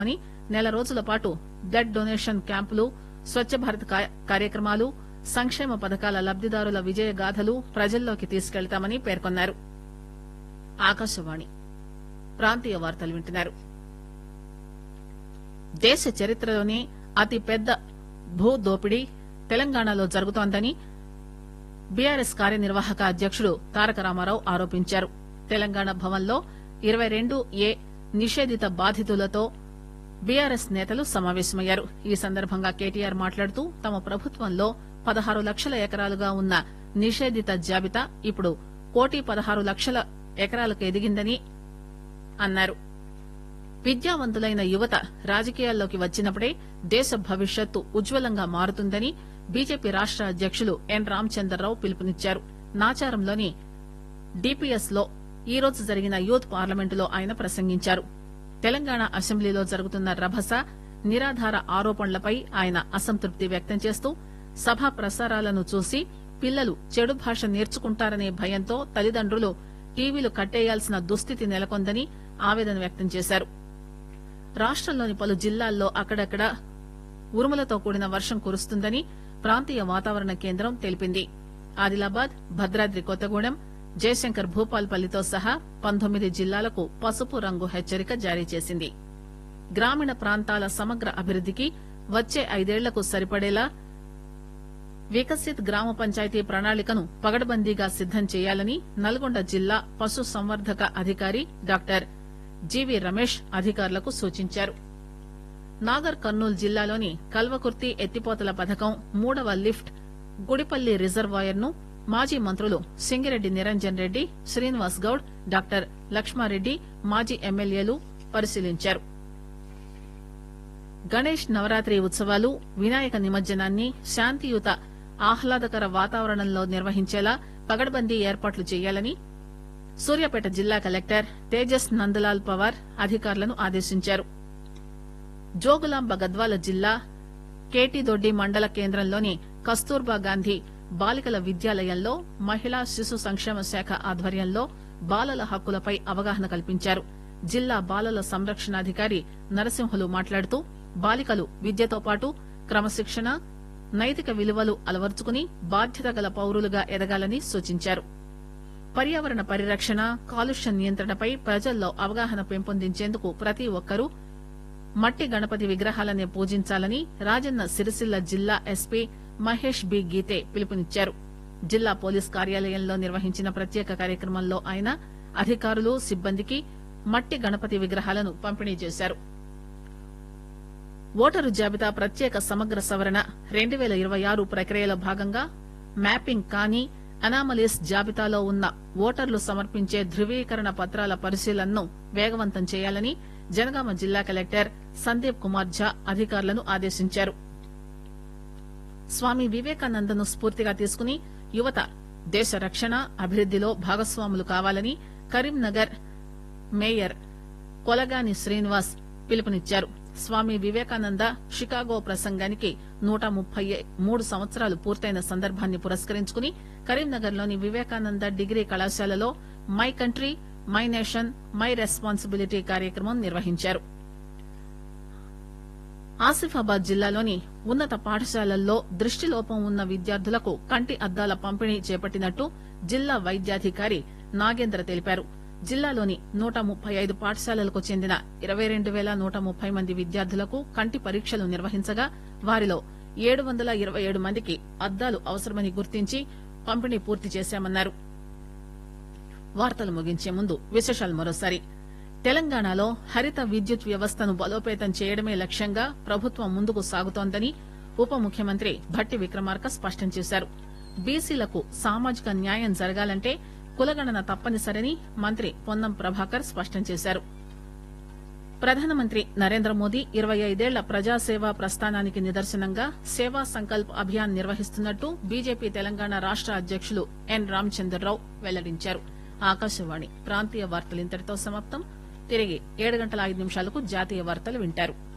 అని నెల రోజుల పాటు బ్లడ్ డొనేషన్ క్యాంపులు స్వచ్చ భారత్ కా- కార్యక్రమాలు సంక్షేమ పథకాల లబ్దిదారుల విజయ గాథలు ప్రజల్లోకి తీసుకెళ్తామని పేర్కొన్నారు ఆకాశవాణి ప్రాంతీయ వార్తలు వింటున్నారు దేశ చరిత్రలోనే అతి పెద్ద భూ దోపిడీ తెలంగాణలో జరుగుతోందని బీఆర్ఎస్ కార్యనిర్వాహక అధ్యకుడు తారక రామారావు ఆరోపించారు తెలంగాణ భవన్లో ఇరవై రెండు ఏ నిషేధిత బాధితులతో బీఆర్ఎస్ నేతలు సమావేశమయ్యారు ఈ సందర్భంగా కేటీఆర్ మాట్లాడుతూ తమ ప్రభుత్వంలో పదహారు లక్షల ఎకరాలుగా ఉన్న నిషేధిత జాబితా ఇప్పుడు కోటి పదహారు లక్షల ఎకరాలకు ఎదిగిందని అన్నారు విద్యావంతులైన యువత రాజకీయాల్లోకి వచ్చినప్పుడే దేశ భవిష్యత్తు ఉజ్వలంగా మారుతుందని బీజేపీ రాష్ట అధ్యకులు ఎన్ రామచంద్రరావు పిలుపునిచ్చారు నాచారంలోని డిపిఎస్ లో ఈ రోజు జరిగిన యూత్ పార్లమెంటులో ఆయన ప్రసంగించారు తెలంగాణ అసెంబ్లీలో జరుగుతున్న రభస నిరాధార ఆరోపణలపై ఆయన అసంతృప్తి వ్యక్తం చేస్తూ సభా ప్రసారాలను చూసి పిల్లలు చెడు భాష నేర్చుకుంటారనే భయంతో తల్లిదండ్రులు టీవీలు కట్టేయాల్సిన దుస్థితి నెలకొందని ఆవేదన వ్యక్తం చేశారు రాష్టంలోని పలు జిల్లాల్లో అక్కడక్కడ ఉరుములతో కూడిన వర్షం కురుస్తుందని ప్రాంతీయ వాతావరణ కేంద్రం తెలిపింది ఆదిలాబాద్ భద్రాద్రి కొత్తగూడెం జయశంకర్ భూపాల్పల్లితో సహా పంతొమ్మిది జిల్లాలకు పసుపు రంగు హెచ్చరిక జారీ చేసింది గ్రామీణ ప్రాంతాల సమగ్ర అభివృద్దికి వచ్చే ఐదేళ్లకు సరిపడేలా వికసిత్ గ్రామ పంచాయతీ ప్రణాళికను పగడ్బందీగా సిద్దం చేయాలని నల్గొండ జిల్లా పశు సంవర్ధక అధికారి డాక్టర్ జీవీ రమేష్ అధికారులకు సూచించారు నాగర్ కర్నూలు జిల్లాలోని కల్వకుర్తి ఎత్తిపోతల పథకం మూడవ లిఫ్ట్ గుడిపల్లి రిజర్వాయర్ ను మాజీ మంత్రులు సింగిరెడ్డి నిరంజన్ రెడ్డి శ్రీనివాస్ గౌడ్ డాక్టర్ లక్ష్మారెడ్డి మాజీ ఎమ్మెల్యేలు పరిశీలించారు గణేష్ నవరాత్రి ఉత్సవాలు వినాయక నిమజ్జనాన్ని శాంతియుత ఆహ్లాదకర వాతావరణంలో నిర్వహించేలా పగడ్బందీ ఏర్పాట్లు చేయాలని సూర్యాపేట జిల్లా కలెక్టర్ తేజస్ నందలాల్ పవార్ అధికారులను ఆదేశించారు జోగులాంబ గద్వాల జిల్లా కేటీదొడ్డి మండల కేంద్రంలోని కస్తూర్బా గాంధీ బాలికల విద్యాలయంలో మహిళా శిశు సంక్షేమ శాఖ ఆధ్వర్యంలో బాలల హక్కులపై అవగాహన కల్పించారు జిల్లా బాలల సంరక్షణాధికారి నరసింహులు మాట్లాడుతూ బాలికలు విద్యతో పాటు క్రమశిక్షణ నైతిక విలువలు అలవర్చుకుని బాధ్యత గల పౌరులుగా ఎదగాలని సూచించారు పర్యావరణ పరిరక్షణ కాలుష్య నియంత్రణపై ప్రజల్లో అవగాహన పెంపొందించేందుకు ప్రతి ఒక్కరూ మట్టి గణపతి విగ్రహాలనే పూజించాలని రాజన్న సిరిసిల్ల జిల్లా ఎస్పీ మహేష్ బి గీతే పిలుపునిచ్చారు జిల్లా పోలీస్ కార్యాలయంలో నిర్వహించిన ప్రత్యేక కార్యక్రమంలో ఆయన అధికారులు సిబ్బందికి మట్టి గణపతి విగ్రహాలను పంపిణీ చేశారు ఓటరు జాబితా ప్రత్యేక సమగ్ర సవరణ రెండు పేల ఇరవై ఆరు ప్రక్రియలో భాగంగా మ్యాపింగ్ కాని అనామలీస్ జాబితాలో ఉన్న ఓటర్లు సమర్పించే ధృవీకరణ పత్రాల పరిశీలనను వేగవంతం చేయాలని జనగామ జిల్లా కలెక్టర్ సందీప్ కుమార్ ఝా అధికారులను ఆదేశించారు స్వామి వివేకానందను స్ఫూర్తిగా తీసుకుని యువత దేశ రక్షణ అభివృద్దిలో భాగస్వాములు కావాలని కరీంనగర్ మేయర్ కొలగాని శ్రీనివాస్ పిలుపునిచ్చారు స్వామి వివేకానంద షికాగో ప్రసంగానికి నూట ముప్పై మూడు సంవత్సరాలు పూర్తయిన సందర్భాన్ని పురస్కరించుకుని కరీంనగర్ లోని వివేకానంద డిగ్రీ కళాశాలలో my country my nation my responsibility కార్యక్రమం నిర్వహించారు ఆసిఫాబాద్ జిల్లాలోని ఉన్నత పాఠశాలల్లో దృష్టిలోపం ఉన్న విద్యార్థులకు కంటి అద్దాల పంపిణీ చేపట్టినట్టు జిల్లా వైద్యాధికారి నాగేంద్ర తెలిపారు జిల్లాలోని నూట ముప్పై ఐదు పాఠశాలలకు చెందిన ఇరవై రెండు పేల నూట ముప్పై మంది విద్యార్థులకు కంటి పరీక్షలు నిర్వహించగా వారిలో ఏడు వందల ఇరవై ఏడు మందికి అద్దాలు అవసరమని గుర్తించి పంపిణీ పూర్తి చేశామన్నారు వార్తలు ముగించే ముందు విశేషాలు మరోసారి తెలంగాణలో హరిత విద్యుత్ వ్యవస్థను బలోపేతం చేయడమే లక్ష్యంగా ప్రభుత్వం ముందుకు సాగుతోందని ఉప ముఖ్యమంత్రి భట్టి విక్రమార్క స్పష్టం చేశారు బీసీలకు సామాజిక న్యాయం జరగాలంటే కులగణన తప్పనిసరని మంత్రి పొన్నం ప్రభాకర్ స్పష్టం చేశారు ప్రధానమంత్రి నరేంద్ర మోదీ ఇరవై ఐదేళ్ల ప్రజాసేవా ప్రస్థానానికి నిదర్శనంగా సేవా సంకల్ప్ అభియాన్ నిర్వహిస్తున్నట్టు బీజేపీ తెలంగాణ రాష్ట అధ్యకులు ఎన్ రామచంద్రరావు వెల్లడించారు ఆకాశవాణి ప్రాంతీయ వార్తలు ఇంతటితో సమాప్తం తిరిగి ఏడు గంటల ఐదు నిమిషాలకు జాతీయ వార్తలు వింటారు